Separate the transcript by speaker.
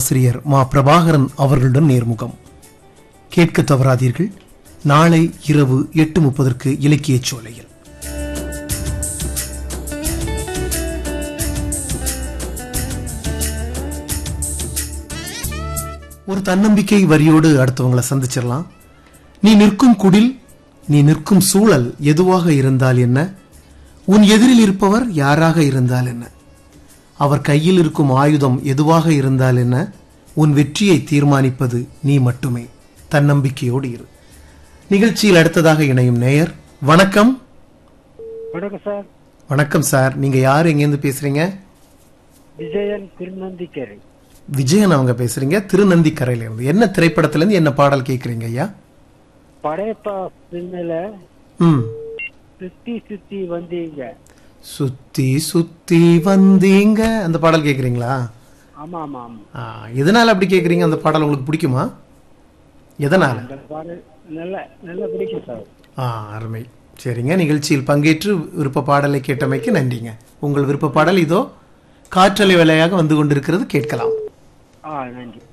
Speaker 1: ஆசிரியர் மா பிரபாகரன் அவர்களுடன் நேர்முகம் கேட்க தவறாதீர்கள் நாளை இரவு எட்டு முப்பதற்கு இலக்கியச் சோலையில் ஒரு தன்னம்பிக்கை வரியோடு அடுத்தவங்களை சந்திச்சிடலாம் நீ நிற்கும் குடில் நீ நிற்கும் சூழல் எதுவாக இருந்தால் என்ன உன் எதிரில் இருப்பவர் யாராக இருந்தால் என்ன அவர் கையில் இருக்கும் ஆயுதம் எதுவாக இருந்தால் என்ன உன் வெற்றியை தீர்மானிப்பது நீ மட்டுமே தன்னம்பிக்கையோடு இரு நிகழ்ச்சியில் அடுத்ததாக இணையும் நேயர் வணக்கம்
Speaker 2: வணக்கம் சார்
Speaker 1: வணக்கம் சார் நீங்க யார் எங்கேருந்து பேசுறீங்க
Speaker 2: விஜயன் திருநந்திக்கரை
Speaker 1: விஜயன் அவங்க பேசுறீங்க திருநந்திக்கரையில இருந்து என்ன திரைப்படத்துல இருந்து என்ன பாடல் கேக்குறீங்க ஐயா
Speaker 2: படையப்பா சின்னல
Speaker 1: ம்
Speaker 2: சுத்தி சுத்தி வந்தீங்க
Speaker 1: சுத்தி சுத்தி வந்தீங்க அந்த பாடல் கேக்குறீங்களா
Speaker 2: ஆமா ஆமா ஆமா
Speaker 1: ஆ, எதனால அப்படி கேக்குறீங்க அந்த பாடல் உங்களுக்கு பிடிக்குமா எதனால
Speaker 2: அந்த பாடல் நல்ல நல்ல பிடிக்கும் சார்
Speaker 1: ஆ அருமை சரிங்க நிகழ்ச்சியில் பங்கேற்று விருப்ப பாடலை கேட்டமைக்கு நன்றிங்க உங்கள் விருப்ப பாடல் இதோ காற்றலை வேலையாக வந்து கொண்டிருக்கிறது கேட்கலாம்
Speaker 2: ஆ நன்றி